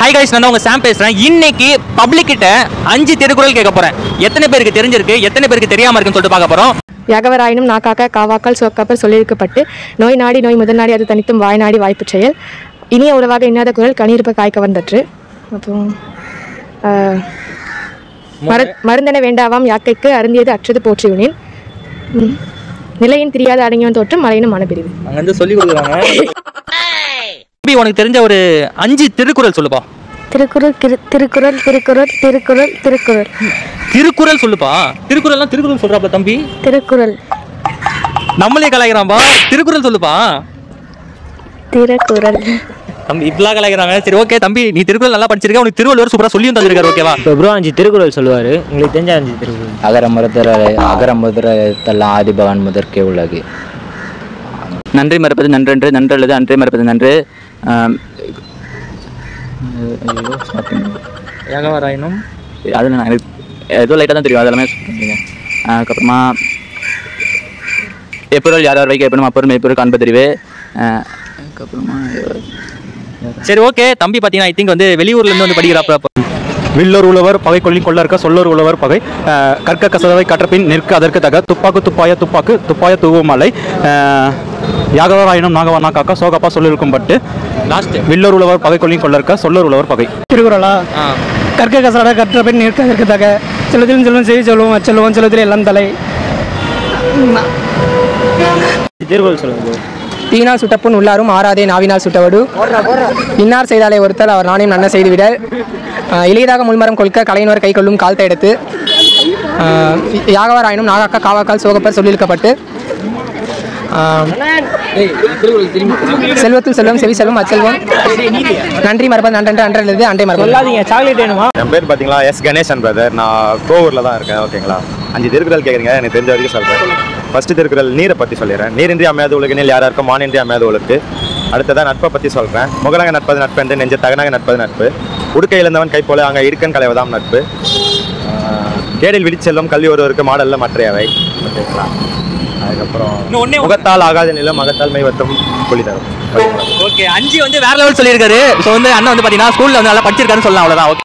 Hi guys நான் தான் உங்க சாம் பேசுறேன் இன்னைக்கு பப்ளிக் கிட்ட அஞ்சு திருக்குறள் கேட்க போறேன் எத்தனை பேருக்கு தெரிஞ்சிருக்கு எத்தனை பேருக்கு தெரியாம இருக்குன்னு சொல்லிட்டு பார்க்க போறோம் யாகவராயினும் நாக்காக்க காவாக்கால் சோக்காப்பர் சொல்லியிருக்கப்பட்டு நோய் நாடி நோய் முதல் நாடி அது தனித்தும் வாய் நாடி வாய்ப்புச் செயல் இனிய உறவாக இன்னாத குரல் கனியிருப்ப காய்க்க வந்தற்று அப்புறம் ஆஹ், மரு மருந்தென வேண்டாவாம் யாக்கைக்கு அருந்தியது அற்றது போற்றியுனேன் ம். நிலையின் தெரியாத அடங்கியவன் தோற்றம் மலையினும் மனப்பிரிவு அங்க வந்து சொல்லி கொடுக்குறாங்க தம்பி உனக்கு தெரிஞ்ச ஒரு அஞ்சு திருக்குறள் சொல்லுப்பா திருக்குறள் திரு திருக்குறள் திருக்குறள் திருக்குறள் திருக்குறள் திருக்குறள் சொல்லுப்பா திருக்குறள்லாம் திருக்குறள் சொல்றாப்பா தம்பி திருக்குறள் நம்மளே கலாய்க்கிறான்பா திருக்குறள் சொல்லுப்பா திருக்குறள் தம்பி இப்படிலாம் கலாய்க்கிறாங்க சரி ஓகே தம்பி நீ திருக்குறள் நல்லா படிச்சிருக்க உனக்கு திருவள்ளுவர் சூப்பரா சொல்லியும் தந்திருக்காரு ஓகேவா இப்போ ப்ரோ அஞ்சு திருக்குறள் சொல்லுவார் உங்களுக்கு தெரிஞ்ச அஞ்சு திருக்குறள் அகர முதற அகர முதறத்தெல்லாம் ஆதிபகவான் முதற்கே உலகு நன்றி மறப்பது நன்றன்று நன்றல்லது அன்றே மறப்பது நன்று ஆம், ஏகவராயினும் அதில் நான் எனக்கு ஏதோ லைட்டாக தான் தெரியும் அதெல்லாமே சொல்லுங்க அதுக்கப்புறமா எப்பொருள் யார் யார் வைக்க எப்படும் அப்பொருள் மெய்ப்பொருள் காண்பதறிவு ஆஹ், அதுக்கப்புறமா சரி ஓகே தம்பி பார்த்தீங்கன்னா ஐ திங்க் வந்து வெளியூர்ல இருந்து வந்து படிக்கிறாப்ப வில்லோர் உழவர் பகை கொள்ளி கொள்ளற்க சொல்லோர் உழவர் பகை அஹ், கற்க கசதவை கற்றபின் நிற்க அதற்கு தக துப்பாக்கு துப்பாய துப்பாக்கு துப்பாய தூவுமலை யாகவராயினும் நாகவனா காக்கா சோகப்பா சொல்லிருக்கும் பட்டு லாஸ்ட் வில்லோர் உழவர் பகை கொள்ளி கொள்ளற்க சொல்லோர் உழவர் பகை திருக்குறளா கற்க கசட கற்ற பின் நிற்க இருக்கத்தக்க செல்வத்திலும் செல்வம் செய்தி செல்வம் அச்செல்வம் செல்வத்தில் எல்லாம் தலை திருக்குறள் சொல்லுங்க ப்ரோ தீனால் சுட்டப்புண் உள்ளாரும் ஆறாதே நாவினால் சுட்டவடு இன்னார் செய்தாலே ஒருத்தல் அவர் நாணயம் நன்ன செய்துவிட ஆஹ் எளியதாக முள்மரம் கொள்க கலையினர் கை கொள்ளும் கால்த்த எடுத்து ஆஹ் யாகவர் ஆயினும் நாகாக்கா காவாக்கால் சோகப்பர் சொல்லியிருக்கப்பட்டு ஆஹ் செல்வத்தில் செல்வம் செவி செல்வம் அச்செல்வம் நன்றி மறப்பது நன்றன்று அன்றல்லது அண்டை மறப்பது சொல்லாதீங்க சாக்லேட் வேணுமா என் பேர் பார்த்தீங்களா எஸ் கணேசன் பிரதர் நான் கோவூரில் தான் இருக்கேன் ஓகேங்களா அஞ்சு திருக்குறள் கேட்குறீங்க எனக்கு தெரிஞ்ச வரைக்கும் சொல்கிறேன் ஃபர்ஸ்ட் திருக்குறள் நீரை பற்றி சொல்லிடுறேன் நீரின்றி அமையாத உலகினில் யாராருக்கும் மானின்றி அமையாத உலகு அடுத்ததான் நட்பை பற்றி சொல்கிறேன் முகலங்க நட்பது நட்பு என்று நெஞ்ச தகனாக நட்பது நட்பு உடுக்கை இழந்தவன் கை போல அங்கே இருக்கன் கலைவதாம் நட்பு ஆஹ், கேடில் விழிச்செல்வம் கல்வி ஒருவருக்கு மாடல்ல மற்றையவை ஓகேங்களா அதுக்கப்புறம் முகத்தால் ஆகாத நிலம் மகத்தால் மைவத்தம் சொல்லி தரும் ஓகேங்களா ஓகே அஞ்சு வந்து வேற லெவல் சொல்லியிருக்காரு ஸோ வந்து அண்ணன் வந்து பார்த்தீங்கன்னா ஸ்கூல்ல வந்து நல்லா படிச்சிருக்காருன்னு சொல்லலாம் அவ்வளோதான் ஓகே